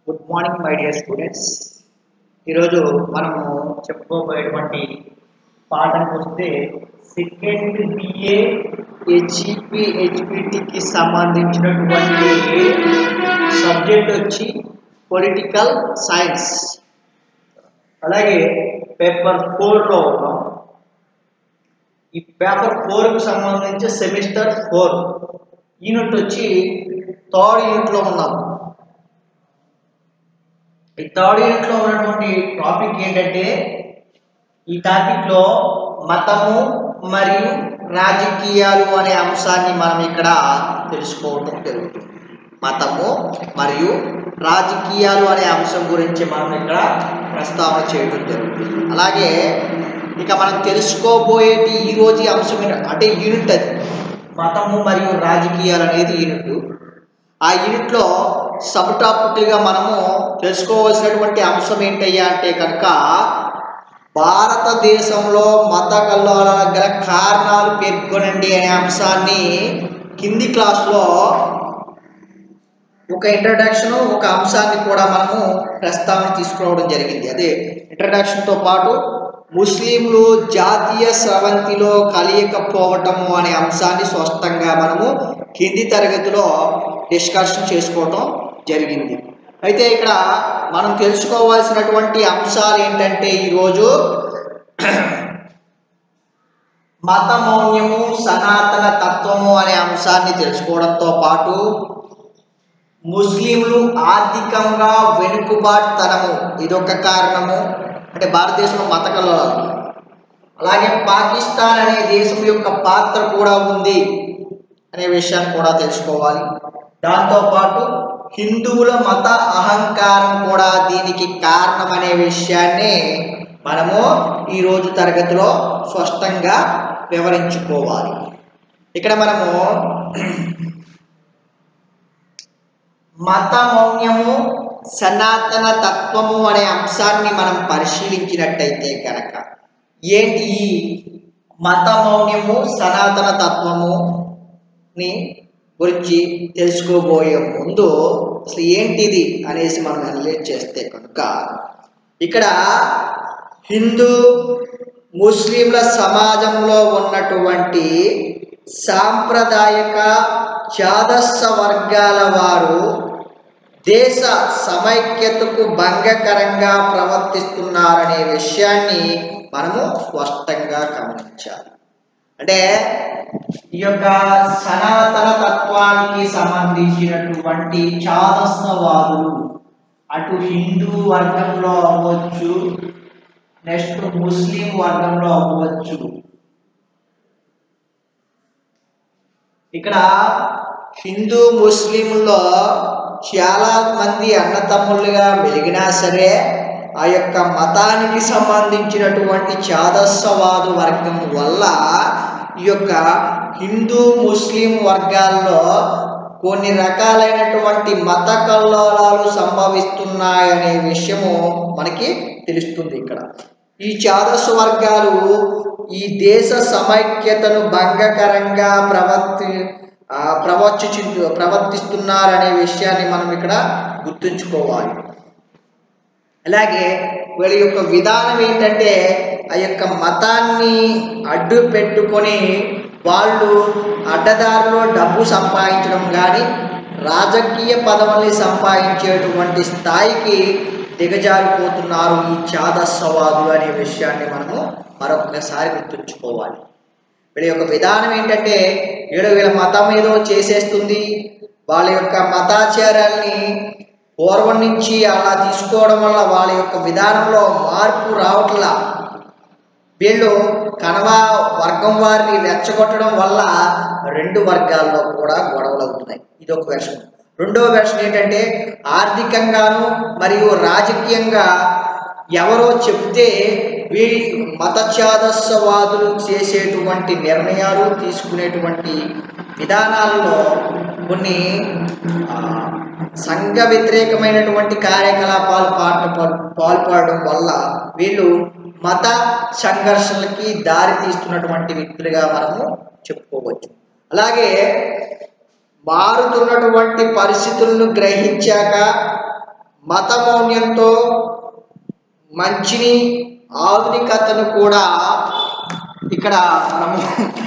good morning my dear students ఈరోజు మనము చెప్పుకోబోయేటువంటి పాఠానికి వస్తే సెకండ్ బిఏ హెచ్ఈపి హెచ్పిటికి సంబంధించినటువంటి సబ్జెక్ట్ వచ్చి పొలిటికల్ సైన్స్ అలాగే పేపర్ ఫోర్లో ఉన్నాం ఈ పేపర్ ఫోర్కి సంబంధించి సెమిస్టర్ ఫోర్ యూనిట్ వచ్చి థర్డ్ యూనిట్లో ఉన్నాం ఈ థర్డ్ యూనిట్లో ఉన్నటువంటి టాపిక్ ఏంటంటే ఈ టాపిక్లో మతము మరియు రాజకీయాలు అనే అంశాన్ని మనం ఇక్కడ తెలుసుకోవటం జరుగుతుంది మతము మరియు రాజకీయాలు అనే అంశం గురించి మనం ఇక్కడ ప్రస్తావన చేయడం జరుగుతుంది అలాగే ఇక మనం తెలుసుకోబోయేటి ఈరోజు ఈ అంశం ఏంట- అంటే యూనిట్ అది మతము మరియు రాజకీయాలు అనేది యూనిట్ ఆ యూనిట్లో సబ్ టాపిక్లుగా మనము తెలుసుకోవాల్సినటువంటి అంశం ఏంటయ్యా అంటే కనుక భారతదేశంలో మత కల్లోలాల గల కారణాలు పేర్కొనండి అనే అంశాన్ని కింది క్లాస్లో ఒక ఇంట్రడక్షన్ ఒక అంశాన్ని కూడా మనము ప్రస్తావన తీసుకురావడం జరిగింది అదే ఇంట్రడక్షన్తో పాటు ముస్లింలు జాతీయ స్రవంతిలో కలియకపోవటము అనే అంశాన్ని స్పష్టంగా మనము కింది తరగతిలో డిస్కషన్ చేసుకోవటం జరిగింది అయితే ఇక్కడ మనం తెలుసుకోవాల్సినటువంటి అంశాలు ఏంటంటే ఈరోజు మత మౌన్యము సనాతన తత్వము అనే అంశాన్ని తెలుసుకోవడంతో పాటు ముస్లింలు ఆర్థికంగా వెనుకబాటుతనము ఇదొక కారణము అంటే భారతదేశంలో మత కలవాలు అలాగే పాకిస్తాన్ అనే దేశం యొక్క పాత్ర కూడా ఉంది అనే విషయాన్ని కూడా తెలుసుకోవాలి దాంతోపాటు హిందువుల మత అహంకారం కూడా దీనికి కారణం అనే విషయాన్ని మనము ఈరోజు తరగతిలో స్పష్టంగా వివరించుకోవాలి ఇక్కడ మనము మత మౌన్యము సనాతన తత్వము అనే అంశాన్ని మనం పరిశీలించినట్టయితే కనుక ఏంటి ఈ మత మౌన్యము సనాతన తత్వముని గురించి తెలుసుకోబోయే ముందు అసలు ఏంటిది అనేసి మనం అనలైజ్ చేస్తే కనుక ఇక్కడ హిందూ ముస్లింల సమాజంలో ఉన్నటువంటి సాంప్రదాయక చాదస్స వర్గాల వారు దేశ సమైక్యతకు భంగకరంగా ప్రవర్తిస్తున్నారనే విషయాన్ని మనము స్పష్టంగా గమనించాలి అంటే ఈ యొక్క సనాతన తత్వానికి సంబంధించినటువంటి చాదస్సవాదులు అటు హిందూ వర్గంలో అవ్వచ్చు నెక్స్ట్ ముస్లిం వర్గంలో అవ్వచ్చు ఇక్కడ హిందూ ముస్లింలో చాలా మంది అన్నతమ్ములుగా మెలిగినా సరే ఆ యొక్క మతానికి సంబంధించినటువంటి చాదస్సవాదు వర్గం వల్ల ఈ యొక్క హిందూ ముస్లిం వర్గాల్లో కొన్ని రకాలైనటువంటి మత కల్లోలాలు సంభవిస్తున్నాయనే విషయము మనకి తెలుస్తుంది ఇక్కడ ఈ చాదస్సు వర్గాలు ఈ దేశ సమైక్యతను భంగకరంగా ప్రవర్తి ఆ, ప్రవర్తించు ప్రవర్తిస్తున్నారనే విషయాన్ని మనం ఇక్కడ గుర్తుంచుకోవాలి అలాగే వీళ్ళ యొక్క విధానం ఏంటంటే ఆ యొక్క మతాన్ని అడ్డు పెట్టుకొని వాళ్ళు అడ్డదారిలో డబ్బు సంపాదించడం కానీ రాజకీయ పదవుల్ని సంపాదించేటువంటి స్థాయికి దిగజారిపోతున్నారు ఈ చాదస్సవాదులు అనే విషయాన్ని మనము మరొకసారి గుర్తుంచుకోవాలి వీళ్ళ యొక్క విధానం ఏంటంటే వీడు వీళ్ళ మతం ఏదో చేసేస్తుంది వాళ్ళ యొక్క మతాచారాల్ని పూర్వం నుంచి అలా తీసుకోవడం వల్ల వాళ్ళ యొక్క విధానంలో మార్పు రావట్లా వీళ్ళు కణవ వర్గం వారిని రెచ్చగొట్టడం వల్ల రెండు వర్గాల్లో కూడా గొడవలు అవుతున్నాయి ఇది ఒక వెర్షన్ రెండవ వెర్షన్ ఏంటంటే ఆర్థికంగాను మరియు రాజకీయంగా ఎవరో చెప్తే వీ మతచాదస్సవాదులు చేసేటువంటి నిర్ణయాలు తీసుకునేటువంటి విధానాలలో కొన్ని ఆ, సంఘ వ్యతిరేకమైనటువంటి కార్యకలాపాలు పాట పాల్పడడం వల్ల వీళ్ళు మత సంఘర్షణలకి దారి తీస్తున్నటువంటి వ్యక్తులుగా మనము చెప్పుకోవచ్చు అలాగే మారుతున్నటువంటి పరిస్థితులను గ్రహించాక మతమౌన్యంతో మంచిని ఆధునికతను కూడా ఇక్కడ మనము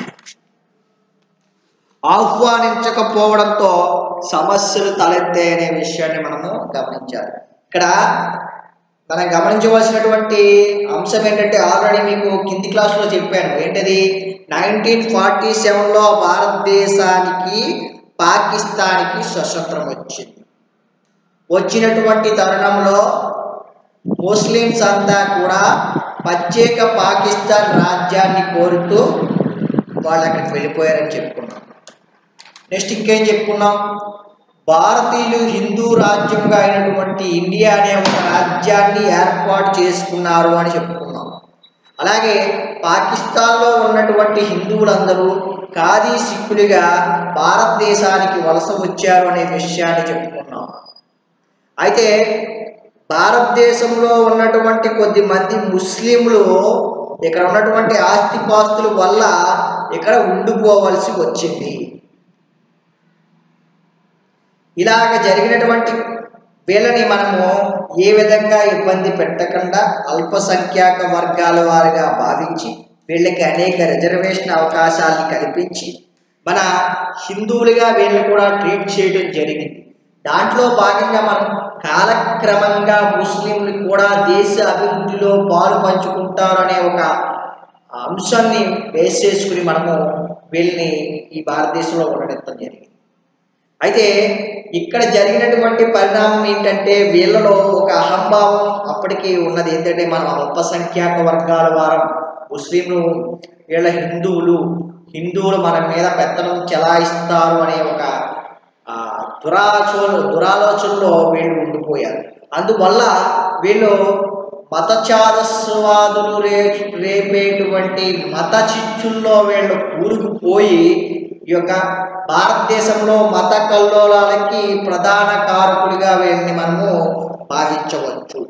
ఆహ్వానించకపోవడంతో సమస్యలు తలెత్తాయి అనే విషయాన్ని మనము గమనించాలి ఇక్కడ మనం గమనించవలసినటువంటి అంశం ఏంటంటే ఆల్రెడీ మీకు కింది క్లాస్లో చెప్పాను ఏంటది నైన్టీన్ ఫార్టీ సెవెన్లో భారతదేశానికి పాకిస్తాన్కి స్వతంత్రం వచ్చింది వచ్చినటువంటి తరుణంలో ముస్లిమ్స్ అంతా కూడా ప్రత్యేక పాకిస్తాన్ రాజ్యాన్ని కోరుతూ వాళ్ళు అక్కడికి వెళ్ళిపోయారని చెప్పుకున్నాం నెక్స్ట్ ఇంకేం చెప్పుకున్నాం భారతీయులు హిందూ రాజ్యంగా అయినటువంటి ఇండియా అనే ఒక రాజ్యాన్ని ఏర్పాటు చేసుకున్నారు అని చెప్పుకున్నాం అలాగే పాకిస్తాన్లో ఉన్నటువంటి హిందువులందరూ ఖాదీ సిక్కులుగా భారతదేశానికి వలస వచ్చారు అనే విషయాన్ని చెప్పుకున్నాం అయితే భారతదేశంలో ఉన్నటువంటి కొద్ది మంది ముస్లింలు ఇక్కడ ఉన్నటువంటి ఆస్తిపాస్తుల వల్ల ఇక్కడ ఉండిపోవలసి వచ్చింది ఇలాగ జరిగినటువంటి వీళ్ళని మనము ఏ విధంగా ఇబ్బంది పెట్టకుండా అల్పసంఖ్యాక వర్గాల వారిగా భావించి వీళ్ళకి అనేక రిజర్వేషన్ అవకాశాలను కల్పించి మన హిందువులుగా వీళ్ళని కూడా ట్రీట్ చేయడం జరిగింది దాంట్లో భాగంగా మనం కాలక్రమంగా ముస్లింలు కూడా దేశ అభివృద్ధిలో పాలు పంచుకుంటారు అనే ఒక అంశాన్ని బేస్ చేసుకుని మనము వీళ్ళని ఈ భారతదేశంలో ఉండడం జరిగింది అయితే ఇక్కడ జరిగినటువంటి పరిణామం ఏంటంటే వీళ్ళలో ఒక అహంభావం అప్పటికి ఉన్నది ఏంటంటే మనం అల్పసంఖ్యాక వర్గాల వారం ముస్లింలు వీళ్ళ హిందువులు హిందువులు మన మీద పెత్తనం చెలాయిస్తారు అనే ఒక ఆ, దురాచోలు దురాలోచనలో వీళ్ళు ఉండిపోయారు అందువల్ల వీళ్ళు మతచారస్వాదులు రే రేపేటువంటి మత చిచ్చుల్లో వీళ్ళు కూరుకుపోయి ఈ యొక్క భారతదేశంలో మత కల్లోలాలకి ప్రధాన కారకుడిగా వీళ్ళని మనము భావించవచ్చు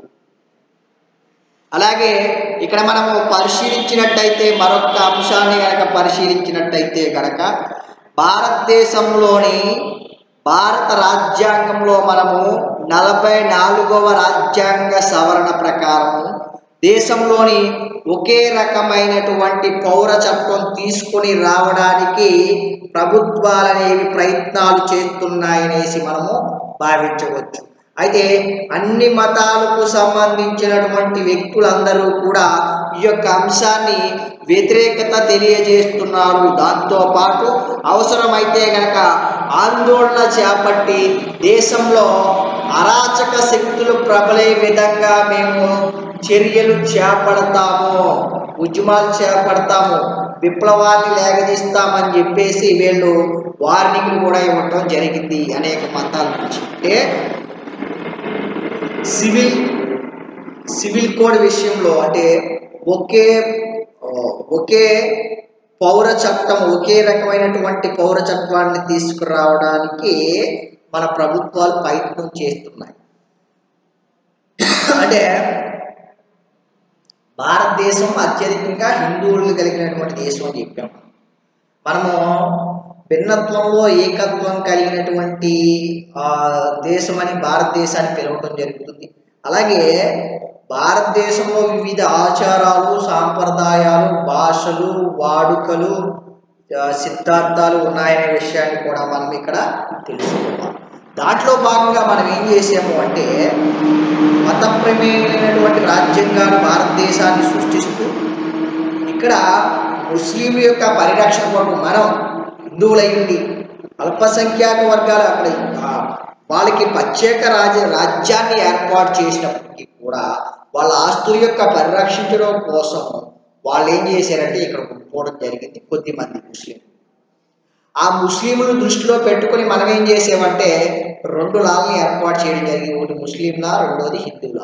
అలాగే ఇక్కడ మనము పరిశీలించినట్టయితే మరొక అంశాన్ని కనుక పరిశీలించినట్టయితే కనుక భారతదేశంలోని భారత రాజ్యాంగంలో మనము నలభై నాలుగవ రాజ్యాంగ సవరణ ప్రకారము దేశంలోని ఒకే రకమైనటువంటి పౌర చట్టం తీసుకొని రావడానికి ప్రభుత్వాలనేవి ప్రయత్నాలు చేస్తున్నాయనేసి మనము భావించవచ్చు అయితే అన్ని మతాలకు సంబంధించినటువంటి వ్యక్తులందరూ కూడా ఈ యొక్క అంశాన్ని వ్యతిరేకత తెలియజేస్తున్నారు దాంతో పాటు అవసరమైతే గనక ఆందోళన చేపట్టి దేశంలో అరాచక శక్తులు ప్రబలే విధంగా మేము చర్యలు చేపడతాము ఉద్యమాలు చేపడతాము విప్లవాన్ని లేగదీస్తామని చెప్పేసి వీళ్ళు వార్నింగ్ కూడా ఇవ్వటం జరిగింది అనేక మతాల నుంచి అంటే సివిల్ సివిల్ కోడ్ విషయంలో అంటే ఒకే ఆ, ఒకే పౌర చట్టం ఒకే రకమైనటువంటి పౌర చట్టాన్ని తీసుకురావడానికి మన ప్రభుత్వాలు ప్రయత్నం చేస్తున్నాయి అంటే భారతదేశం అత్యధికంగా హిందువులు కలిగినటువంటి దేశం అని చెప్పాం మనము భిన్నత్వంలో ఏకత్వం కలిగినటువంటి ఆ, దేశం అని భారతదేశాన్ని పిలవటం జరుగుతుంది అలాగే భారతదేశంలో వివిధ ఆచారాలు సాంప్రదాయాలు భాషలు వాడుకలు ఆ, సిద్ధాంతాలు ఉన్నాయనే విషయాన్ని కూడా మనం ఇక్కడ తెలుసుకుందాం దాంట్లో భాగంగా మనం ఏం చేసాము అంటే మత ప్రమేయమైనటువంటి రాజ్యాంగాన్ని భారతదేశాన్ని సృష్టిస్తూ ఇక్కడ ముస్లింల యొక్క పరిరక్షణ కొరకు మనం హిందువులయ్యండి అల్పసంఖ్యాక వర్గాలు అక్కడ ఆ, వాళ్ళకి ప్రత్యేక రాజ రాజ్యాన్ని ఏర్పాటు చేసినప్పటికీ కూడా వాళ్ళ ఆస్తుల యొక్క పరిరక్షించడం కోసం వాళ్ళు ఏం చేశారంటే ఇక్కడ ఉండిపోవడం జరిగింది కొద్దిమంది ముస్లిం ఆ ముస్లింలు దృష్టిలో పెట్టుకొని మనం ఏం చేసామంటే రెండు లాల్ని ఏర్పాటు చేయడం జరిగింది ఒకటి ముస్లింలా రెండోది హిందువులా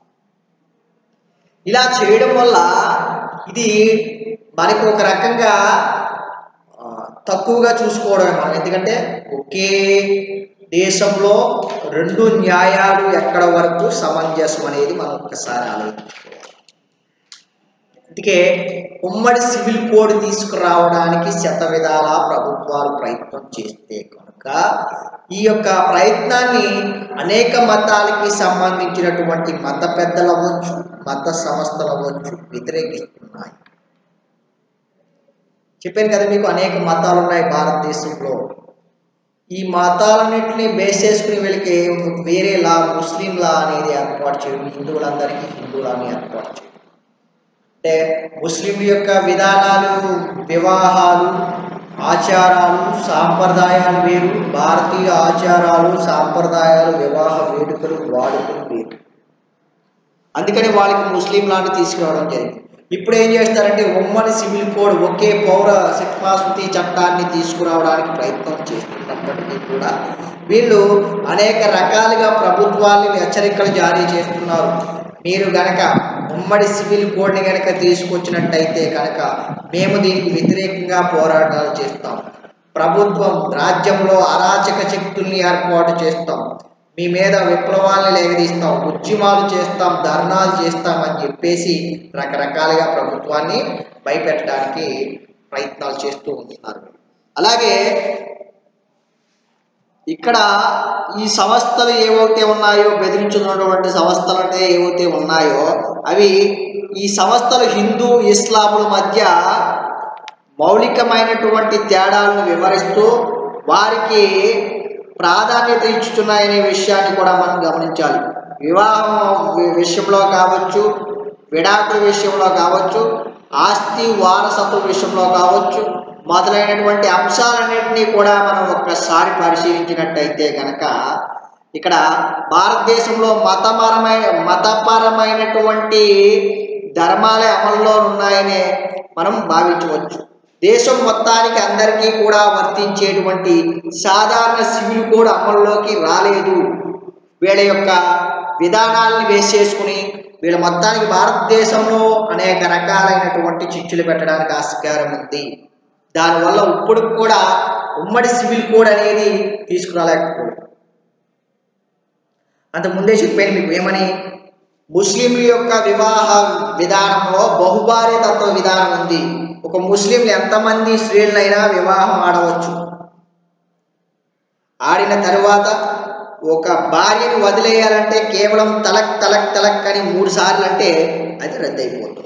ఇలా చేయడం వల్ల ఇది మనకు ఒక రకంగా ఆ, తక్కువగా చూసుకోవడమే మనం ఎందుకంటే ఒకే దేశంలో రెండు న్యాయాలు ఎక్కడ వరకు సమంజసం అనేది మనం ఒక్కసారి ఆలోచించుకోవాలి అందుకే ఉమ్మడి సివిల్ కోడ్ తీసుకురావడానికి శత విధాల ప్రభుత్వాలు ప్రయత్నం చేస్తే కనుక కనుక ఈ యొక్క ప్రయత్నాన్ని అనేక మతాలకి సంబంధించినటువంటి మత పెద్దలు అవ్వచ్చు మత సంస్థలు అవ్వచ్చు వ్యతిరేకిస్తున్నాయి చెప్పాను కదా మీకు అనేక మతాలు ఉన్నాయి భారతదేశంలో ఈ మతాలన్నింటినీ బేస్ చేసుకుని వీళ్ళకి ఒక వేరే లా ముస్లిం లా అనేది ఏర్పాటు చేయడం హిందువులందరికీ హిందువులని ఏర్పాటు చేయడం అంటే ముస్లింల యొక్క విధానాలు వివాహాలు ఆచారాలు సాంప్రదాయాలు వేరు భారతీయ ఆచారాలు సాంప్రదాయాలు వివాహ వేడుకలు వాడుకలు వేరు అందుకని వాళ్ళకి ముస్లిం లాంటి తీసుకురావడం జరిగింది ఇప్పుడు ఏం చేస్తారంటే ఉమ్మడి సివిల్ కోడ్ ఒకే పౌర శిక్షాస్మృతి చట్టాన్ని తీసుకురావడానికి ప్రయత్నం చేస్తున్నప్పటికీ కూడా వీళ్ళు అనేక రకాలుగా ప్రభుత్వాన్ని హెచ్చరికలు జారీ చేస్తున్నారు మీరు గనక ఉమ్మడి సివిల్ కోడ్ని గనక తీసుకొచ్చినట్టయితే కనుక మేము దీనికి వ్యతిరేకంగా పోరాటాలు చేస్తాం ప్రభుత్వం రాజ్యంలో అరాచక శక్తుల్ని ఏర్పాటు చేస్తాం మీ మీద విప్లవాన్ని లేగదీస్తాం ఉద్యమాలు చేస్తాం ధర్నాలు చేస్తామని చెప్పేసి రకరకాలుగా ప్రభుత్వాన్ని భయపెట్టడానికి ప్రయత్నాలు చేస్తూ ఉంటున్నారు అలాగే ఇక్కడ ఈ సంస్థలు ఏవైతే ఉన్నాయో బెదిరించుతున్నటువంటి సంస్థలు అంటే ఏవైతే ఉన్నాయో అవి ఈ సంస్థలు హిందూ ఇస్లాముల మధ్య మౌలికమైనటువంటి తేడాలను వివరిస్తూ వారికి ప్రాధాన్యత ఇచ్చుతున్నాయనే విషయాన్ని కూడా మనం గమనించాలి వివాహం వి- విషయంలో కావచ్చు విడాకుల విషయంలో కావచ్చు ఆస్తి వారసత్వ విషయంలో కావచ్చు మొదలైనటువంటి అంశాలన్నింటినీ కూడా మనం ఒక్కసారి పరిశీలించినట్టయితే గనక ఇక్కడ భారతదేశంలో మతపరమైన మతపరమైనటువంటి ధర్మాలే అమల్లో ఉన్నాయనే మనం భావించవచ్చు దేశం మొత్తానికి అందరికీ కూడా వర్తించేటువంటి సాధారణ సివిల్ కోడ్ అమల్లోకి రాలేదు వీళ్ళ యొక్క విధానాల్ని బేస్ చేసుకుని వీళ్ళ మొత్తానికి భారతదేశంలో అనేక రకాలైనటువంటి చిచ్చులు పెట్టడానికి ఆస్కారం ఉంది దానివల్ల ఇప్పుడు కూడా ఉమ్మడి సివిల్ కోడ్ అనేది తీసుకురాలేకపోయింది అంత ముందే చెప్పాను మీకు ఏమని ముస్లింల యొక్క వివాహ విధానంలో బహుభార్య తత్వ విధానం ఉంది ఒక ముస్లింలు ఎంతమంది స్త్రీలనైనా వివాహం ఆడవచ్చు ఆడిన తరువాత ఒక భార్యను వదిలేయాలంటే కేవలం తలక్ తలక్ తలక్ అని మూడు సార్లు అంటే అది రద్దయిపోతుంది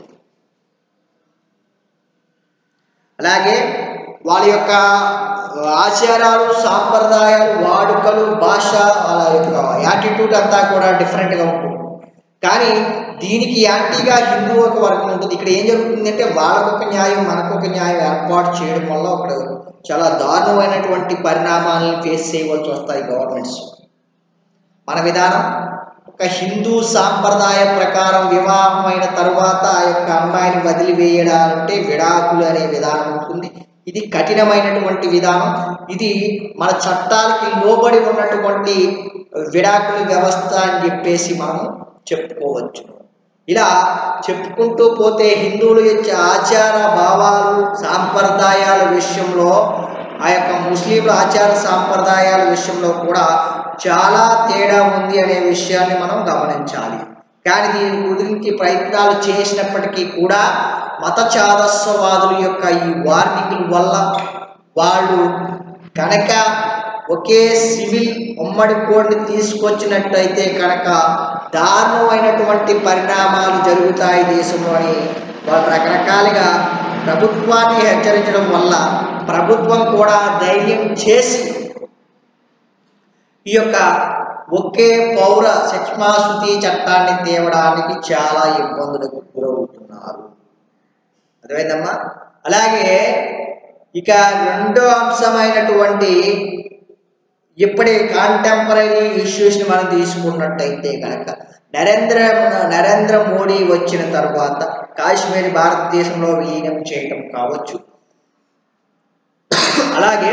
అలాగే వాళ్ళ యొక్క ఆచారాలు సాంప్రదాయాలు వాడుకలు భాష వాళ్ళ యొక్క యాటిట్యూడ్ అంతా కూడా డిఫరెంట్గా ఉంటుంది కానీ దీనికి యాంటీగా హిందూ ఒక వర్గం ఉంటుంది ఇక్కడ ఏం జరుగుతుందంటే వాళ్ళకొక న్యాయం మనకొక న్యాయం ఏర్పాటు చేయడం వల్ల అక్కడ చాలా దారుణమైనటువంటి పరిణామాలను ఫేస్ చేయవలసి వస్తాయి గవర్నమెంట్స్ మన విధానం ఒక హిందూ సాంప్రదాయ ప్రకారం వివాహం అయిన తరువాత ఆ యొక్క అమ్మాయిని వదిలివేయడాలంటే విడాకులు అనే విధానం ఉంటుంది ఇది కఠినమైనటువంటి విధానం ఇది మన చట్టాలకి లోబడి ఉన్నటువంటి విడాకుల వ్యవస్థ అని చెప్పేసి మనం చెప్పుకోవచ్చు ఇలా చెప్పుకుంటూ పోతే హిందువుల యొక్క ఆచార భావాలు సాంప్రదాయాల విషయంలో ఆ యొక్క ముస్లింల ఆచార సాంప్రదాయాల విషయంలో కూడా చాలా తేడా ఉంది అనే విషయాన్ని మనం గమనించాలి కానీ దీని గురించి ప్రయత్నాలు చేసినప్పటికీ కూడా మత చాదస్వవాదుల యొక్క ఈ వార్నింగ్ల వల్ల వాళ్ళు కనుక ఒకే సివిల్ ఉమ్మడి కోడ్ని తీసుకొచ్చినట్టయితే కనుక దారుణమైనటువంటి పరిణామాలు జరుగుతాయి దేశంలో అని వాళ్ళు రకరకాలుగా ప్రభుత్వాన్ని హెచ్చరించడం వల్ల ప్రభుత్వం కూడా ధైర్యం చేసి ఈ యొక్క ఒకే పౌర శిక్షమాశుతి చట్టాన్ని తేవడానికి చాలా ఇబ్బందులకు గురవుతున్నారు అర్థమైందమ్మా అలాగే ఇక రెండో అంశమైనటువంటి ఇప్పటి కాంటెంపరీ ఇష్యూస్ని మనం తీసుకున్నట్టయితే కనుక నరేంద్ర నరేంద్ర మోడీ వచ్చిన తర్వాత కాశ్మీర్ భారతదేశంలో విలీనం చేయటం కావచ్చు అలాగే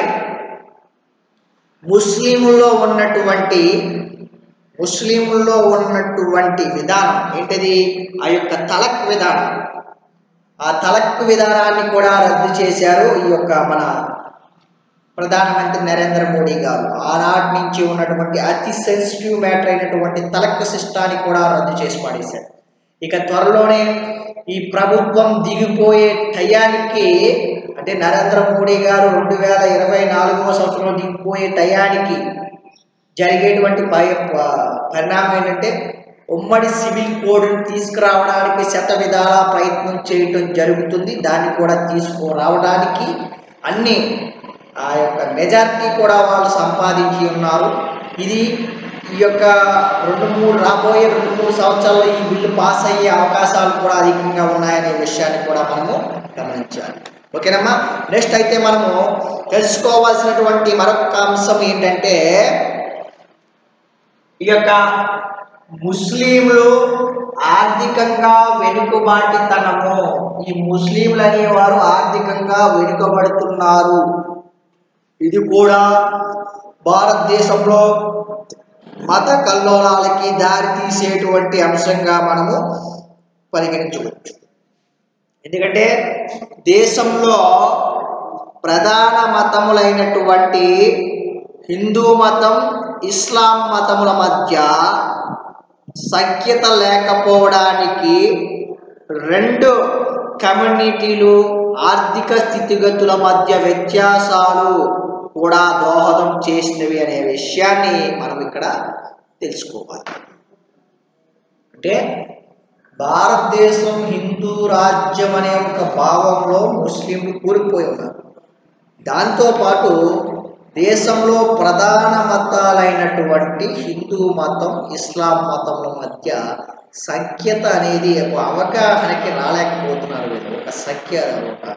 ముస్లింల్లో ఉన్నటువంటి ముస్లింల్లో ఉన్నటువంటి విధానం ఏంటిది ఆ యొక్క తలక్ విధానం ఆ తలక్ విధానాన్ని కూడా రద్దు చేశారు ఈ యొక్క మన ప్రధానమంత్రి నరేంద్ర మోడీ గారు ఆనాటి నుంచి ఉన్నటువంటి అతి సెన్సిటివ్ మ్యాటర్ అయినటువంటి తలక్ సిస్టాన్ని కూడా రద్దు చేసి పడేశారు ఇక త్వరలోనే ఈ ప్రభుత్వం దిగిపోయే టయానికి అంటే నరేంద్ర మోడీ గారు రెండు వేల ఇరవై నాలుగవ సంవత్సరంలో దిగిపోయే టయానికి జరిగేటువంటి ప- ప- పరిణామం ఏంటంటే ఉమ్మడి సివిల్ కోడ్ని తీసుకురావడానికి శత విధాల ప్రయత్నం చేయటం జరుగుతుంది దాన్ని కూడా తీసుకురావడానికి అన్ని ఆ యొక్క మెజారిటీ కూడా వాళ్ళు సంపాదించి ఉన్నారు ఇది ఈ యొక్క రెండు మూడు రాబోయే రెండు మూడు సంవత్సరాల్లో ఈ బిల్లు పాస్ అయ్యే అవకాశాలు కూడా అధికంగా ఉన్నాయనే విషయాన్ని కూడా మనము గమనించాలి ఓకేనమ్మా నెక్స్ట్ అయితే మనము తెలుసుకోవాల్సినటువంటి మరొక అంశం ఏంటంటే ఈ యొక్క ముస్లింలు ఆర్థికంగా వెనుకబాటితనము ఈ ముస్లింలు అనేవారు ఆర్థికంగా వెనుకబడుతున్నారు ఇది కూడా భారతదేశంలో మత కల్లోలాలకి దారి తీసేటువంటి అంశంగా మనము పరిగణించవచ్చు ఎందుకంటే దేశంలో ప్రధాన మతములైనటువంటి హిందూ మతం ఇస్లాం మతముల మధ్య సఖ్యత లేకపోవడానికి రెండు కమ్యూనిటీలు ఆర్థిక స్థితిగతుల మధ్య వ్యత్యాసాలు కూడా దోహదం చేసినవి అనే విషయాన్ని మనం ఇక్కడ తెలుసుకోవాలి అంటే భారతదేశం హిందూ రాజ్యం అనే ఒక భావంలో ముస్లింలు కూలిపోయి ఉన్నారు దాంతోపాటు దేశంలో ప్రధాన మతాలైనటువంటి హిందూ మతం ఇస్లాం మతముల మధ్య సఖ్యత అనేది ఒక అవగాహనకి రాలేకపోతున్నారు వీళ్ళు ఒక సఖ్య ఒక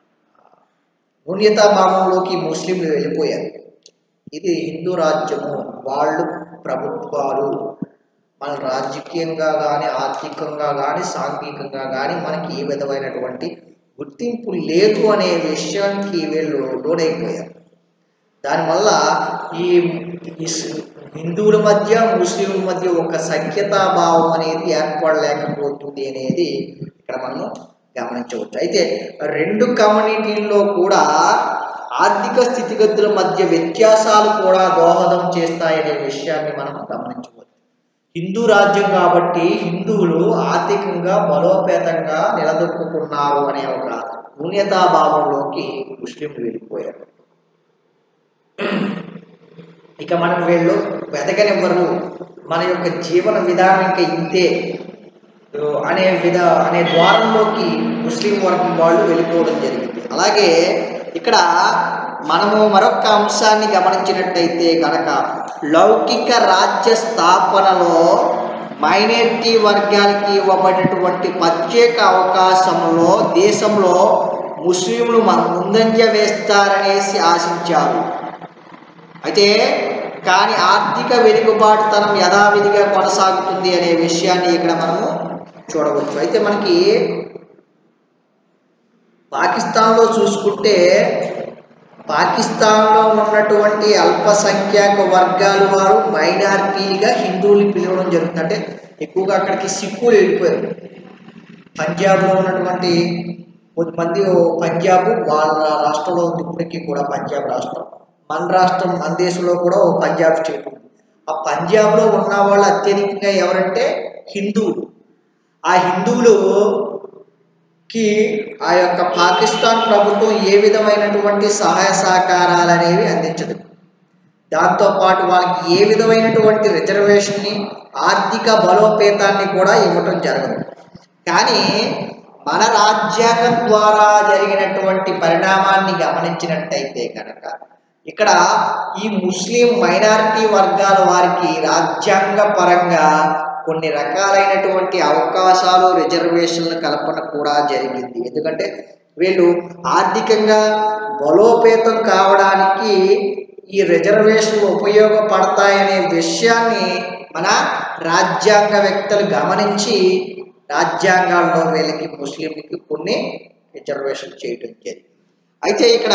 భావంలోకి ముస్లింలు వెళ్ళిపోయారు ఇది హిందూ రాజ్యము వాళ్ళు ప్రభుత్వాలు మన రాజకీయంగా కానీ ఆర్థికంగా కానీ సాంఘికంగా కానీ మనకి ఏ విధమైనటువంటి గుర్తింపు లేదు అనే విషయానికి వీళ్ళు లోనైపోయారు దానివల్ల ఈ ఇస్- హిందువుల మధ్య ముస్లింల మధ్య ఒక సఖ్యతా భావం అనేది ఏర్పడలేకపోతుంది అనేది ఇక్కడ మనం గమనించవచ్చు అయితే రెండు కమ్యూనిటీల్లో కూడా ఆర్థిక స్థితిగతుల మధ్య వ్యత్యాసాలు కూడా దోహదం చేస్తాయనే విషయాన్ని మనం గమనించవచ్చు హిందూ రాజ్యం కాబట్టి హిందువులు ఆర్థికంగా బలోపేతంగా నిలదొక్కున్నారు అనే ఒక శూన్యతాభావంలోకి ముస్లింలు వెళ్ళిపోయారు ఇక మనం వీళ్ళు వెదగనివ్వరు మన యొక్క జీవన విధానం ఇంకా ఇంతే ఓ, అనే విధ అనే ద్వారంలోకి ముస్లిం వర్గం వాళ్ళు వెళ్ళిపోవడం జరిగింది అలాగే ఇక్కడ మనము మరొక అంశాన్ని గమనించినట్టయితే కనుక లౌకిక రాజ్య స్థాపనలో మైనారిటీ వర్గానికి ఇవ్వబడినటువంటి ప్రత్యేక అవకాశంలో దేశంలో ముస్లింలు మన ముందంజ వేస్తారనేసి ఆశించారు అయితే కానీ ఆర్థిక వెనుకబాటుతనం యథావిధిగా కొనసాగుతుంది అనే విషయాన్ని ఇక్కడ మనము చూడవచ్చు అయితే మనకి పాకిస్తాన్లో చూసుకుంటే పాకిస్తాన్లో ఉన్నటువంటి అల్పసంఖ్యాక వర్గాల వారు మైనారిటీగా హిందువుల్ని పిలవడం జరుగుతుంది అంటే ఎక్కువగా అక్కడికి సిక్కులు వెళ్ళిపోయారు పంజాబ్లో ఉన్నటువంటి కొంతమంది ఓ పంజాబ్ వాళ్ళ రాష్ట్రంలో ఉంది ఇప్పటికీ కూడా పంజాబ్ రాష్ట్రం మన రాష్ట్రం మన దేశంలో కూడా ఓ పంజాబ్ స్టేట్ ఉంది ఆ పంజాబ్లో ఉన్న వాళ్ళు అత్యధికంగా ఎవరంటే హిందువులు ఆ హిందువులుకి ఆ యొక్క పాకిస్తాన్ ప్రభుత్వం ఏ విధమైనటువంటి సహాయ సహకారాలు అనేవి అందించదు దాంతోపాటు వాళ్ళకి ఏ విధమైనటువంటి రిజర్వేషన్ని ఆర్థిక బలోపేతాన్ని కూడా ఇవ్వటం జరగదు కానీ మన రాజ్యాంగం ద్వారా జరిగినటువంటి పరిణామాన్ని గమనించినట్టయితే కనుక ఇక్కడ ఈ ముస్లిం మైనారిటీ వర్గాల వారికి రాజ్యాంగ పరంగా కొన్ని రకాలైనటువంటి అవకాశాలు రిజర్వేషన్ల కల్పన కూడా జరిగింది ఎందుకంటే వీళ్ళు ఆర్థికంగా బలోపేతం కావడానికి ఈ రిజర్వేషన్లు ఉపయోగపడతాయనే విషయాన్ని మన రాజ్యాంగ వ్యక్తులు గమనించి రాజ్యాంగాల్లో వీళ్ళకి ముస్లింలకి కొన్ని రిజర్వేషన్ చేయడం జరిగింది అయితే ఇక్కడ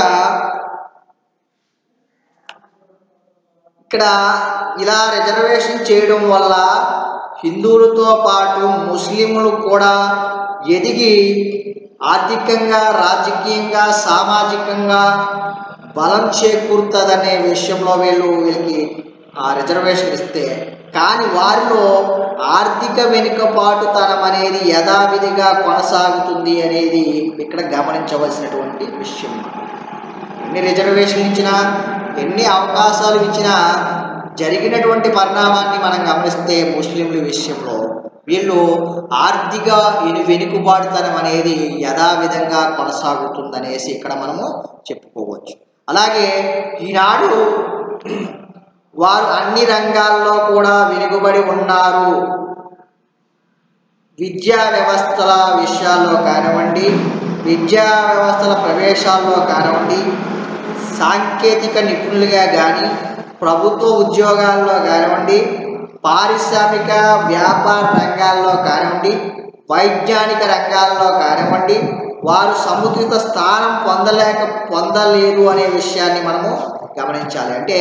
ఇక్కడ ఇలా రిజర్వేషన్ చేయడం వల్ల హిందువులతో పాటు ముస్లింలు కూడా ఎదిగి ఆర్థికంగా రాజకీయంగా సామాజికంగా బలం చేకూరుతుందనే విషయంలో వీళ్ళు వీళ్ళకి ఆ రిజర్వేషన్ ఇస్తే కానీ వారిలో ఆర్థిక వెనుకబాటుతనం అనేది యథావిధిగా కొనసాగుతుంది అనేది ఇక్కడ గమనించవలసినటువంటి విషయం ఎన్ని రిజర్వేషన్లు ఇచ్చినా ఎన్ని అవకాశాలు ఇచ్చినా జరిగినటువంటి పరిణామాన్ని మనం గమనిస్తే ముస్లింల విషయంలో వీళ్ళు ఆర్థిక వెను- వెనుకబాటుతనం అనేది యథావిధంగా కొనసాగుతుందనేసి ఇక్కడ మనము చెప్పుకోవచ్చు అలాగే ఈనాడు వారు అన్ని రంగాల్లో కూడా వెనుకబడి ఉన్నారు విద్యా వ్యవస్థల విషయాల్లో కానివ్వండి విద్యా వ్యవస్థల ప్రవేశాల్లో కానివ్వండి సాంకేతిక నిపుణులుగా కానీ ప్రభుత్వ ఉద్యోగాల్లో కానివ్వండి పారిశ్రామిక వ్యాపార రంగాల్లో కానివ్వండి వైజ్ఞానిక రంగాల్లో కానివ్వండి వారు సముచిత స్థానం పొందలేక పొందలేరు అనే విషయాన్ని మనము గమనించాలి అంటే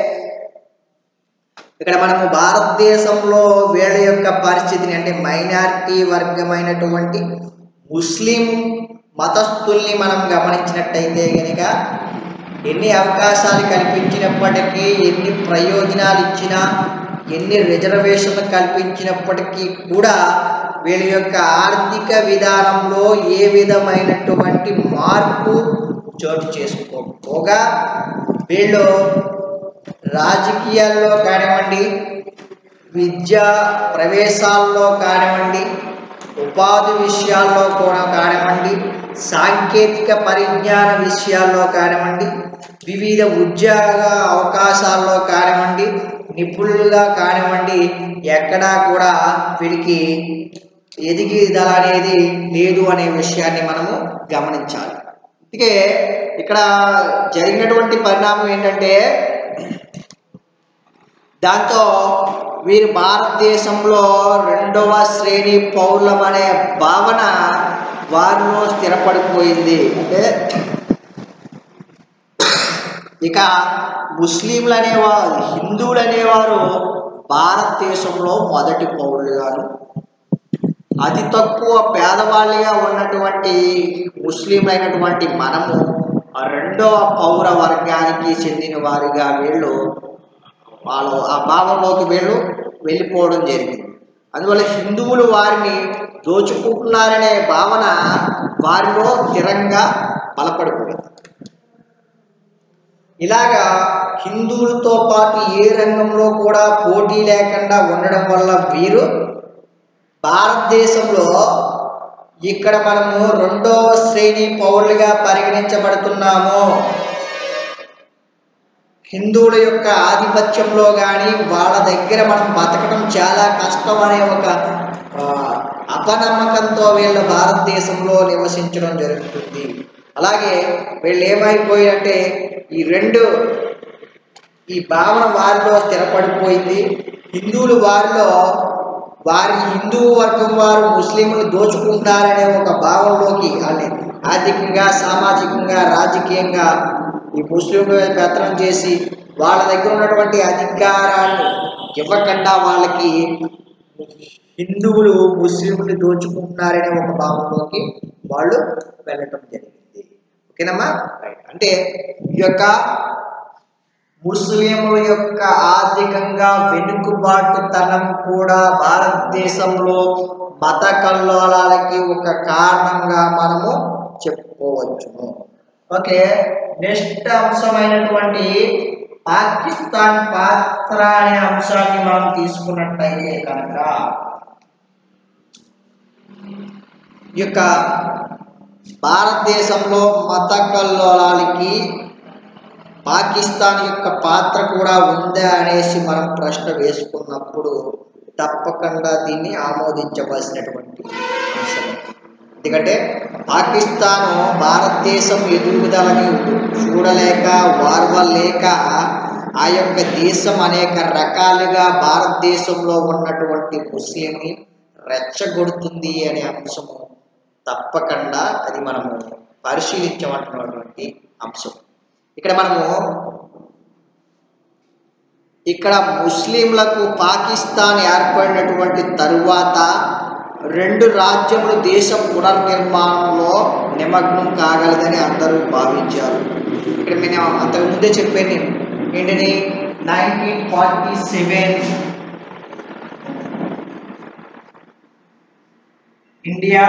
ఇక్కడ మనము భారతదేశంలో వీళ్ళ యొక్క పరిస్థితిని అంటే మైనారిటీ వర్గమైనటువంటి ముస్లిం మతస్థుల్ని మనం గమనించినట్టయితే కనుక ఎన్ని అవకాశాలు కల్పించినప్పటికీ ఎన్ని ప్రయోజనాలు ఇచ్చినా ఎన్ని రిజర్వేషన్లు కల్పించినప్పటికీ కూడా వీళ్ళ యొక్క ఆర్థిక విధానంలో ఏ విధమైనటువంటి మార్పు చోటు చేసుకోకపోగా వీళ్ళు రాజకీయాల్లో కానివ్వండి విద్యా ప్రవేశాల్లో కానివ్వండి ఉపాధి విషయాల్లో కూడా కానివ్వండి సాంకేతిక పరిజ్ఞాన విషయాల్లో కానివ్వండి వివిధ ఉద్యోగ అవకాశాల్లో కానివ్వండి నిపుణులుగా కానివ్వండి ఎక్కడా కూడా వీడికి ఎదిగిదల అనేది లేదు అనే విషయాన్ని మనము గమనించాలి అందుకే ఇక్కడ జరిగినటువంటి పరిణామం ఏంటంటే దాంతో వీరు భారతదేశంలో రెండవ శ్రేణి పౌరులం అనే భావన వారిలో స్థిరపడిపోయింది అంటే ఇక ముస్లింలు అనేవారు హిందువులు అనేవారు భారతదేశంలో మొదటి పౌరులుగాను అతి తక్కువ పేదవాళ్ళుగా ఉన్నటువంటి ముస్లింలైనటువంటి మనము ఆ రెండవ పౌర వర్గానికి చెందిన వారిగా వీళ్ళు వాళ్ళు ఆ భావంలోకి వీళ్ళు వెళ్ళిపోవడం జరిగింది అందువల్ల హిందువులు వారిని దోచుకుంటున్నారనే భావన వారిలో స్థిరంగా బలపడిపోయింది ఇలాగా హిందువులతో పాటు ఏ రంగంలో కూడా పోటీ లేకుండా ఉండడం వల్ల వీరు భారతదేశంలో ఇక్కడ మనము రెండవ శ్రేణి పౌరులుగా పరిగణించబడుతున్నాము హిందువుల యొక్క ఆధిపత్యంలో కానీ వాళ్ళ దగ్గర మనం బతకడం చాలా కష్టం అనే ఒక ఆ, అపనమ్మకంతో వీళ్ళు భారతదేశంలో నివసించడం జరుగుతుంది అలాగే వీళ్ళు ఏమైపోయారంటే ఈ రెండు ఈ భావన వారిలో స్థిరపడిపోయింది హిందువులు వారిలో వారి హిందూ వర్గం వారు ముస్లింలు దోచుకుంటారనే ఒక భావంలోకి వాళ్ళని ఆర్థికంగా సామాజికంగా రాజకీయంగా ఈ ముస్లింలు పెత్తనం చేసి వాళ్ళ దగ్గర ఉన్నటువంటి అధికారాన్ని ఇవ్వకుండా వాళ్ళకి హిందువులు ముస్లింలు దోచుకుంటున్నారనే ఒక భావంలోకి వాళ్ళు వెళ్ళటం జరిగింది ఓకేనమ్మా రైట్ అంటే ఈ యొక్క ముస్లింల యొక్క ఆర్థికంగా వెనుకబాటుతనం కూడా భారతదేశంలో మత కల్లోలాలకి ఒక కారణంగా మనము చెప్పుకోవచ్చును ఓకే నెక్స్ట్ అంశమైనటువంటి పాకిస్తాన్ పాత్ర అనే అంశాన్ని మనం తీసుకున్నట్టయితే కనుక ఈ యొక్క భారతదేశంలో మత కల్లోలాలకి పాకిస్తాన్ యొక్క పాత్ర కూడా ఉందా అనేసి మనం ప్రశ్న వేసుకున్నప్పుడు తప్పకుండా దీన్ని ఆమోదించవలసినటువంటి అంశం ఎందుకంటే పాకిస్తాన్ భారతదేశం ఎదుగుదలని చూడలేక వార్వలేక ఆ యొక్క దేశం అనేక రకాలుగా భారతదేశంలో ఉన్నటువంటి ముస్లింని రెచ్చగొడుతుంది అనే అంశము తప్పకుండా అది మనము పరిశీలించమంటున్నటువంటి అంశం ఇక్కడ మనము ఇక్కడ ముస్లింలకు పాకిస్తాన్ ఏర్పడినటువంటి తరువాత రెండు రాజ్యములు దేశం పునర్నిర్మాణంలో నిమగ్నం కాగలదని అందరూ భావించారు ఇక్కడ నేను అంతకుముందే చెప్పాను నేను ఏంటని nineteen forty seven India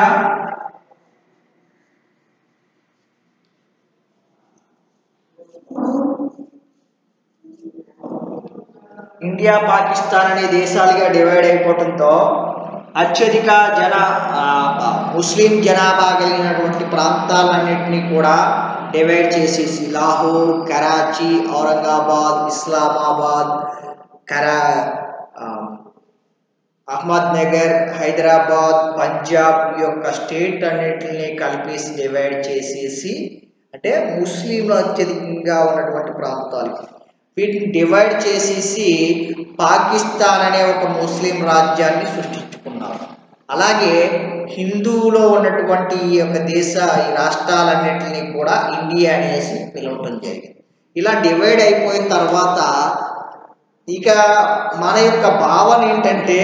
India Pakistan అనే దేశాలుగా డివైడ్ అయిపోవడంతో అత్యధిక జన ఆ, ముస్లిం జనాభా కలిగినటువంటి ప్రాంతాలన్నింటినీ కూడా డివైడ్ చేసేసి లాహోర్ కరాచీ ఔరంగాబాద్ ఇస్లామాబాద్ కరా ఆ, అహ్మద్ నగర్ హైదరాబాద్ పంజాబ్ ఈ యొక్క స్టేట్ అన్నిటిని కలిపేసి డివైడ్ చేసేసి అంటే ముస్లింలు అత్యధికంగా ఉన్నటువంటి ప్రాంతాలు వీటిని డివైడ్ చేసేసి పాకిస్తాన్ అనే ఒక ముస్లిం రాజ్యాన్ని సృష్టించుకున్నారు అలాగే హిందువులో ఉన్నటువంటి ఈ యొక్క దేశ ఈ రాష్ట్రాలన్నింటినీ కూడా ఇండియా అనేసి పిలవటం జరిగింది ఇలా డివైడ్ అయిపోయిన తర్వాత ఇక మన యొక్క భావన ఏంటంటే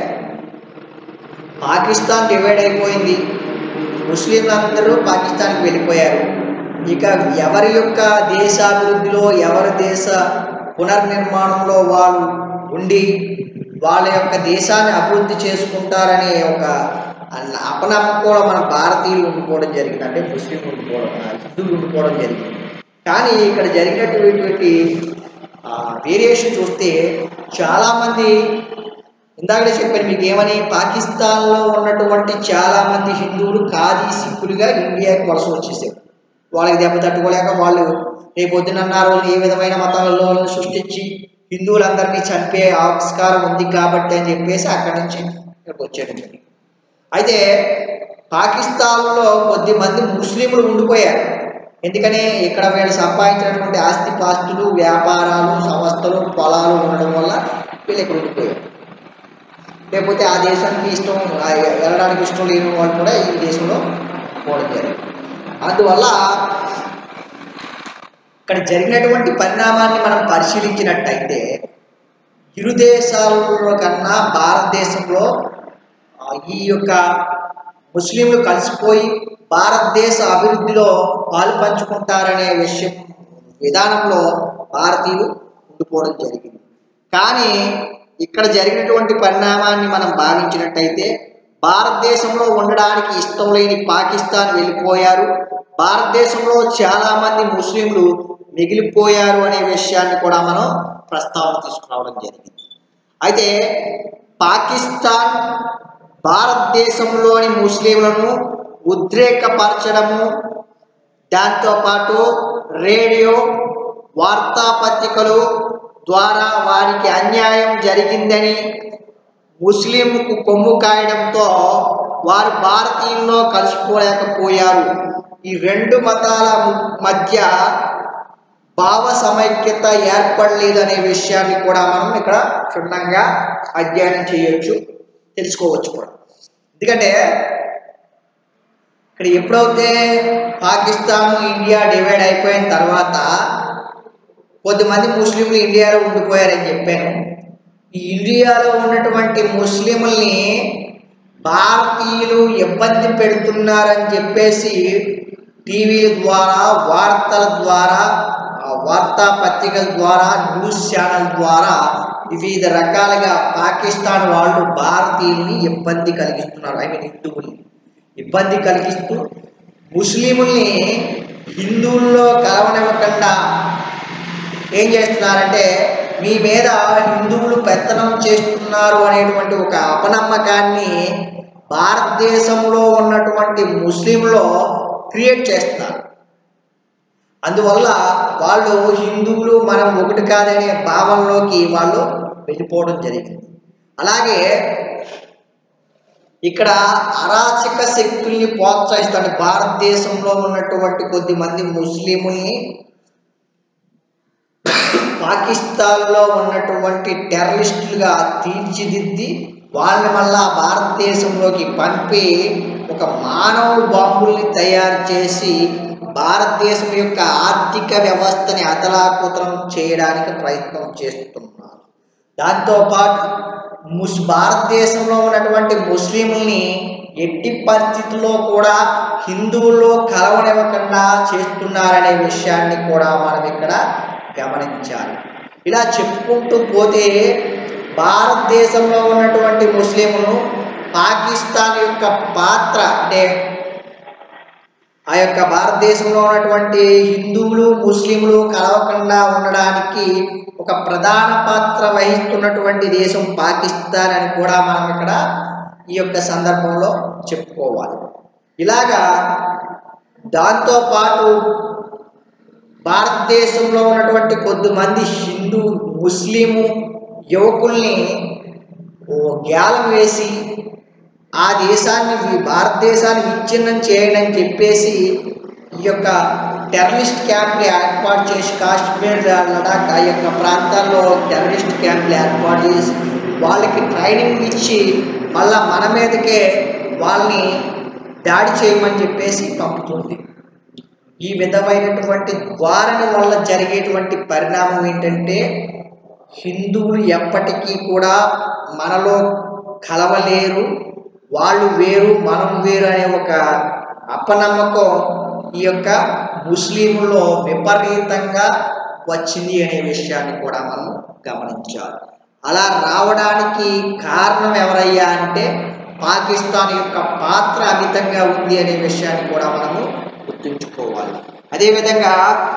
పాకిస్తాన్ డివైడ్ అయిపోయింది ముస్లింలందరూ పాకిస్తాన్కి వెళ్ళిపోయారు ఇక ఎవరి యొక్క దేశాభివృద్ధిలో ఎవరి దేశ పునర్నిర్మాణంలో వాళ్ళు ఉండి వాళ్ళ యొక్క దేశాన్ని అభివృద్ధి చేసుకుంటారనే ఒక అన్న- అపనమ్మకంలో మన భారతీయులు ఉండిపోవడం జరిగింది అంటే ముస్లిం ఉండిపోవడం ఆ, హిందువులు ఉండిపోవడం జరిగింది కానీ ఇక్కడ జరిగినటువంటి వేరియేషన్ చూస్తే చాలామంది ఇందాకనే చెప్పాను మీకు ఏమని పాకిస్తాన్లో ఉన్నటువంటి చాలామంది హిందువులు ఖాదీ సిక్కులుగా ఇండియాకి వలస వచ్చేసారు వాళ్ళకి దెబ్బ తట్టుకోలేక వాళ్ళు రేపు పొద్దునన్న రోజు ఏ విధమైన మతాలలో సృష్టించి హిందువులందరినీ చంపే ఆస్కారం ఉంది కాబట్టి అని చెప్పేసి అక్కడి నుంచి ఇక్కడికి వచ్చారు అయితే పాకిస్తాన్లో కొద్ది మంది ముస్లింలు ఉండిపోయారు ఎందుకని ఇక్కడ వీళ్ళు సంపాదించినటువంటి ఆస్తి పాస్తులు వ్యాపారాలు సంస్థలు పొలాలు ఉండడం వల్ల వీళ్ళు ఇక్కడ ఉండిపోయారు లేకపోతే ఆ దేశానికి ఇష్టం ఆ వెళ్ళడానికి ఇష్టం లేని వాళ్ళు కూడా ఈ దేశంలో పోవడం జరిగింది అందువల్ల ఇక్కడ జరిగినటువంటి పరిణామాన్ని మనం పరిశీలించినట్టయితే ఇరు దేశాలలో కన్నా భారతదేశంలో ఆ, ఈ యొక్క ముస్లింలు కలిసిపోయి భారతదేశ అభివృద్ధిలో పాలు పంచుకుంటారనే విషయం విధానంలో భారతీయులు ఉండిపోవడం జరిగింది కానీ ఇక్కడ జరిగినటువంటి పరిణామాన్ని మనం భావించినట్టయితే భారతదేశంలో ఉండడానికి ఇష్టం లేని పాకిస్తాన్ వెళ్ళిపోయారు భారతదేశంలో చాలా మంది ముస్లింలు మిగిలిపోయారు అనే విషయాన్ని కూడా మనం ప్రస్తావన తీసుకురావడం జరిగింది అయితే పాకిస్తాన్ భారతదేశంలోని ముస్లింలను ఉద్రేకపరచడము దాంతోపాటు రేడియో వార్తాపత్రికలు ద్వారా వారికి అన్యాయం జరిగిందని ముస్లింకు కొమ్ము కాయడంతో వారు భారతీయుల్లో కలిసిపోలేకపోయారు ఈ రెండు మతాల ము- మధ్య భావ సమైక్యత ఏర్పడలేదనే విషయాన్ని కూడా మనం ఇక్కడ క్షుణ్ణంగా అధ్యయనం చేయొచ్చు తెలుసుకోవచ్చు కూడా ఎందుకంటే ఇక్కడ ఎప్పుడైతే పాకిస్తాన్ ఇండియా డివైడ్ అయిపోయిన తర్వాత కొద్దిమంది ముస్లింలు ఇండియాలో ఉండిపోయారని చెప్పాను ఈ ఇండియాలో ఉన్నటువంటి ముస్లింల్ని భారతీయులు ఇబ్బంది పెడుతున్నారని చెప్పేసి టీవీల ద్వారా వార్తల ద్వారా ఆ వార్తాపత్రికల ద్వారా న్యూస్ ఛానల్ ద్వారా వివిధ రకాలుగా పాకిస్తాన్ వాళ్ళు భారతీయుల్ని ఇబ్బంది కలిగిస్తున్నారు ఐ మీన్ హిందువుల్ని ఇబ్బంది కలిగిస్తూ ముస్లింల్ని హిందువుల్లో కలవనివ్వకుండా ఏం చేస్తున్నారంటే మీ మీద హిందువులు పెత్తనం చేస్తున్నారు అనేటువంటి ఒక అపనమ్మకాన్ని భారతదేశంలో ఉన్నటువంటి ముస్లింలో క్రియేట్ చేస్తున్నారు అందువల్ల వాళ్ళు హిందువులు మనం ఒకటి కాదనే భావనలోకి వాళ్ళు వెళ్ళిపోవడం జరిగింది అలాగే ఇక్కడ అరాచక శక్తుల్ని ప్రోత్సహిస్తాడు భారతదేశంలో ఉన్నటువంటి కొద్ది మంది ముస్లింల్ని పాకిస్తాన్లో ఉన్నటువంటి టెర్రరిస్టులుగా తీర్చిదిద్ది వాళ్ళని మళ్ళా భారతదేశంలోకి పంపి ఒక మానవ బాంబుల్ని తయారు చేసి భారతదేశం యొక్క ఆర్థిక వ్యవస్థని అతలాకుతలం చేయడానికి ప్రయత్నం చేస్తున్నారు దాంతోపాటు ముస్ భారతదేశంలో ఉన్నటువంటి ముస్లింల్ని ఎట్టి పరిస్థితుల్లో కూడా హిందువుల్లో కలవనివ్వకుండా చేస్తున్నారనే విషయాన్ని కూడా మనం ఇక్కడ గమనించాలి ఇలా చెప్పుకుంటూ పోతే భారతదేశంలో ఉన్నటువంటి ముస్లింలు పాకిస్తాన్ యొక్క పాత్ర అంటే ఆ యొక్క భారతదేశంలో ఉన్నటువంటి హిందువులు ముస్లింలు కలవకుండా ఉండడానికి ఒక ప్రధాన పాత్ర వహిస్తున్నటువంటి దేశం పాకిస్తాన్ అని కూడా మనం ఇక్కడ ఈ యొక్క సందర్భంలో చెప్పుకోవాలి ఇలాగా దాంతోపాటు భారతదేశంలో ఉన్నటువంటి కొద్దిమంది హిందూ ముస్లిము యువకుల్ని ఓ గ్యాలం వేసి ఆ దేశాన్ని వి- భారతదేశాన్ని విచ్ఛిన్నం చేయండి అని చెప్పేసి ఈ యొక్క టెర్రరిస్ట్ క్యాంప్లు ఏర్పాటు చేసి కాశ్మీర్ లడాక్ ఆ యొక్క ప్రాంతాల్లో టెర్రరిస్ట్ క్యాంప్లు ఏర్పాటు చేసి వాళ్ళకి ట్రైనింగ్ ఇచ్చి మళ్ళా మన మీదకే వాళ్ళని దాడి చేయమని చెప్పేసి పంపుతుంది ఈ విధమైనటువంటి ధోరణి వల్ల జరిగేటువంటి పరిణామం ఏంటంటే హిందువులు ఎప్పటికీ కూడా మనలో కలవలేరు వాళ్ళు వేరు మనం వేరు అనే ఒక అపనమ్మకం ఈ యొక్క ముస్లింలో విపరీతంగా వచ్చింది అనే విషయాన్ని కూడా మనం గమనించాలి అలా రావడానికి కారణం ఎవరయ్యా అంటే పాకిస్తాన్ యొక్క పాత్ర అమితంగా ఉంది అనే విషయాన్ని కూడా మనము గుర్తుంచుకోవాలి అదేవిధంగా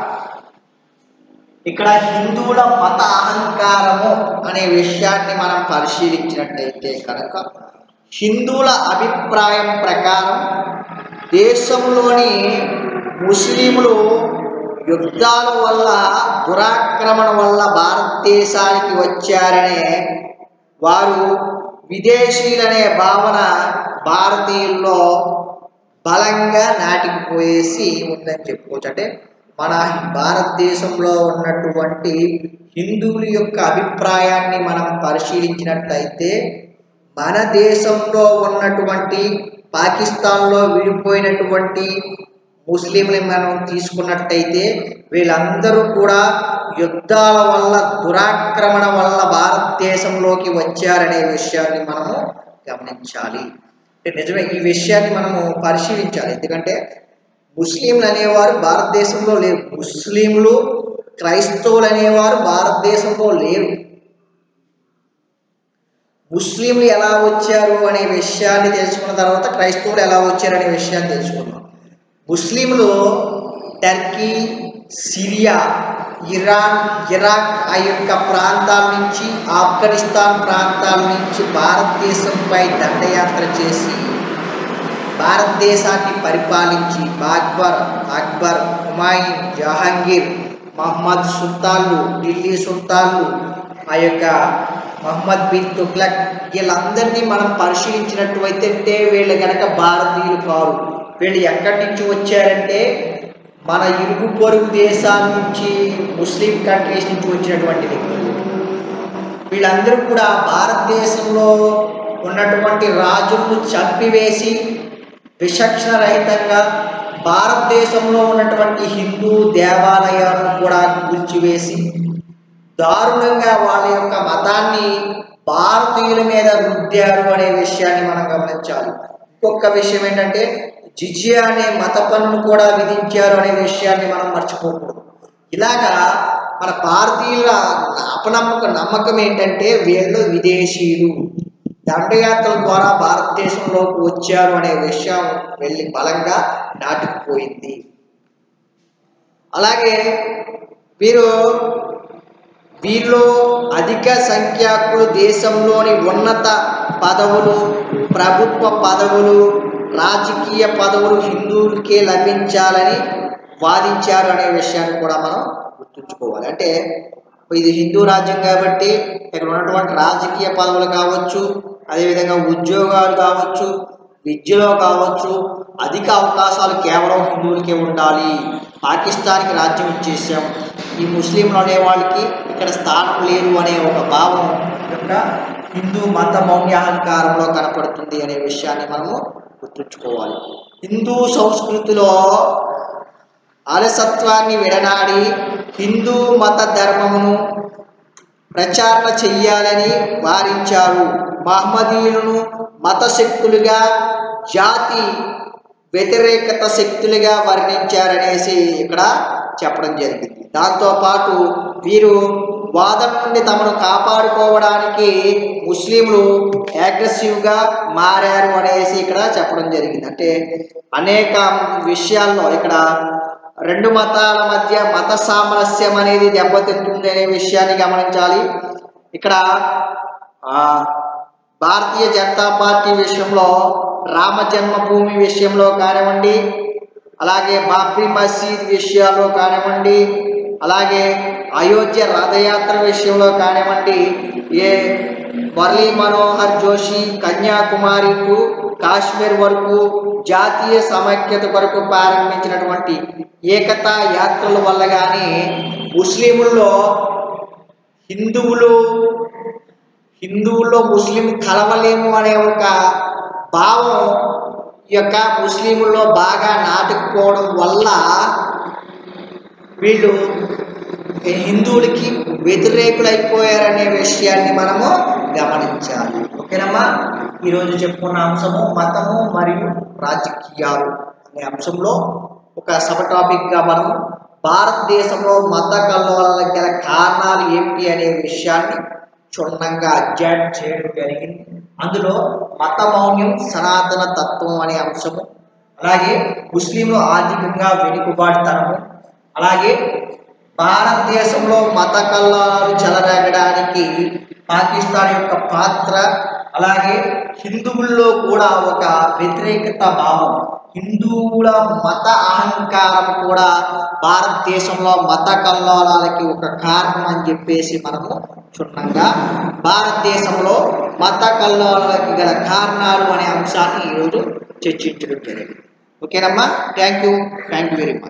ఇక్కడ హిందువుల మత అహంకారము అనే విషయాన్ని మనం పరిశీలించినట్టయితే కనుక హిందువుల అభిప్రాయం ప్రకారం దేశంలోని ముస్లింలు యుద్ధాల వల్ల దురాక్రమణ వల్ల భారతదేశానికి వచ్చారనే వారు విదేశీయులనే భావన భారతీయుల్లో బలంగా నాటికిపోయేసి ఉందని చెప్పుకోవచ్చు అంటే మన భారతదేశంలో ఉన్నటువంటి హిందువుల యొక్క అభిప్రాయాన్ని మనం పరిశీలించినట్లయితే మన దేశంలో ఉన్నటువంటి పాకిస్తాన్లో విడిపోయినటువంటి ముస్లింలు మనం తీసుకున్నట్టయితే వీళ్ళందరూ కూడా యుద్ధాల వల్ల దురాక్రమణ వల్ల భారతదేశంలోకి వచ్చారనే విషయాన్ని మనము గమనించాలి అంటే నిజమే ఈ విషయాన్ని మనము పరిశీలించాలి ఎందుకంటే ముస్లింలు అనేవారు భారతదేశంలో లేరు ముస్లింలు క్రైస్తవులు అనేవారు భారతదేశంలో లేరు ముస్లింలు ఎలా వచ్చారు అనే విషయాన్ని తెలుసుకున్న తర్వాత క్రైస్తవులు ఎలా వచ్చారు అనే విషయాన్ని తెలుసుకున్నాం ముస్లింలు టర్కీ సిరియా ఇరాన్ ఇరాక్ ఆ యొక్క ప్రాంతాల నుంచి ఆఫ్ఘనిస్తాన్ ప్రాంతాల నుంచి భారతదేశంపై దండయాత్ర చేసి భారతదేశాన్ని పరిపాలించి బాక్బర్ అక్బర్ హుమాయూన్ జహాంగీర్ మహమ్మద్ సుల్తాన్లు ఢిల్లీ సుల్తాన్లు ఆ యొక్క మహమ్మద్ బిన్ తుగ్లక్ వీళ్ళందరినీ మనం పరిశీలించినట్లయితే వీళ్ళు గనక భారతీయులు కారు వీళ్ళు ఎక్కడి నుంచి వచ్చారంటే మన ఇరుగు పొరుగు దేశాల నుంచి ముస్లిం కంట్రీస్ నుంచి వచ్చినటువంటి వ్యక్తులు వీళ్ళందరూ కూడా భారతదేశంలో ఉన్నటువంటి రాజులను చంపివేసి విచక్షణ రహితంగా భారతదేశంలో ఉన్నటువంటి హిందూ దేవాలయాలను కూడా కూల్చివేసి దారుణంగా వాళ్ళ యొక్క మతాన్ని భారతీయుల మీద రుద్దారు అనే విషయాన్ని మనం గమనించాలి ఇంకొక విషయం ఏంటంటే జిజియా అనే మత పన్నును కూడా విధించారు అనే విషయాన్ని మనం మర్చిపోకూడదు ఇలాగా మన భారతీయుల అపనమ్మక నమ్మకం ఏంటంటే వీళ్ళు విదేశీయులు దండయాత్రల ద్వారా భారతదేశంలోకి వచ్చారు అనే విషయం వెళ్ళి బలంగా నాటుకుపోయింది అలాగే వీరు వీరిలో అధిక సంఖ్యాకులు దేశంలోని ఉన్నత పదవులు ప్రభుత్వ పదవులు రాజకీయ పదవులు హిందువులకే లభించాలని వాదించారు అనే విషయాన్ని కూడా మనం గుర్తుంచుకోవాలి అంటే ఇది హిందూ రాజ్యం కాబట్టి ఇక్కడ ఉన్నటువంటి రాజకీయ పదవులు కావచ్చు అదేవిధంగా ఉద్యోగాలు కావచ్చు విద్యలో కావచ్చు అధిక అవకాశాలు కేవలం హిందువులకే ఉండాలి పాకిస్తాన్కి రాజ్యం ఇచ్చేసాం ఈ ముస్లింలు అనే వాళ్ళకి ఇక్కడ స్థానం లేదు అనే ఒక భావం యొక్క హిందూ మత మౌన్యాహంకారంలో కనపడుతుంది అనే విషయాన్ని మనము గుర్తుంచుకోవాలి హిందూ సంస్కృతిలో అలసత్వాన్ని విడనాడి హిందూ మత ధర్మమును ప్రచారణ చెయ్యాలని వారించారు మహమ్మదీయులను మత శక్తులుగా జాతి వ్యతిరేకత శక్తులుగా వర్ణించారనేసి ఇక్కడ చెప్పడం జరిగింది దాంతోపాటు వీరు వాదం నుండి తమను కాపాడుకోవడానికి ముస్లింలు అగ్రెసివ్గా మారారు అనేసి ఇక్కడ చెప్పడం జరిగింది అంటే అనేక విషయాల్లో ఇక్కడ రెండు మతాల మధ్య మత సామరస్యం అనేది దెబ్బతింటుంది అనే విషయాన్ని గమనించాలి ఇక్కడ ఆ, భారతీయ జనతా పార్టీ విషయంలో రామ జన్మభూమి విషయంలో కానివ్వండి అలాగే బాబ్రీ మసీద్ విషయాల్లో కానివ్వండి అలాగే అయోధ్య రథయాత్ర విషయంలో కానివ్వండి ఏ మురళీ మనోహర్ జోషి కన్యాకుమారి టు కాశ్మీర్ వరకు జాతీయ సమైక్యత కొరకు ప్రారంభించినటువంటి ఏకతా యాత్రల వల్ల కానీ ముస్లింల్లో హిందువులు హిందువుల్లో ముస్లిం కలవలేము అనే ఒక భావం ఈ యొక్క ముస్లింల్లో బాగా నాటుకుపోవడం వల్ల వీళ్ళు హిందువులకి వ్యతిరేకులైపోయారనే విషయాన్ని మనము గమనించాలి ఓకేనమ్మా ఈరోజు చెప్పుకున్న అంశము మతము మరియు రాజకీయాలు అనే అంశంలో ఒక సబ టాపిక్గా మనం భారతదేశంలో మత కల్లోల గల కారణాలు ఏమిటి అనే విషయాన్ని క్షుణ్ణంగా అధ్యయనం చేయడం జరిగింది అందులో మత మౌన్యం సనాతన తత్వం అనే అంశము అలాగే ముస్లింలు ఆర్థికంగా వెనుకబాటుతనము అలాగే భారతదేశంలో మత కల్లాలు చెలరేగడానికి పాకిస్తాన్ యొక్క పాత్ర అలాగే హిందువుల్లో కూడా ఒక వ్యతిరేకత భావం హిందువుల మత అహంకారం కూడా భారతదేశంలో మత కల్లోలాలకి ఒక కారణం అని చెప్పేసి మనము క్షుణ్ణంగా భారతదేశంలో మత కల్లోలాలకి గల కారణాలు అనే అంశాన్ని ఈరోజు చర్చించడం జరిగింది ఓకేనమ్మా thank you thank you very much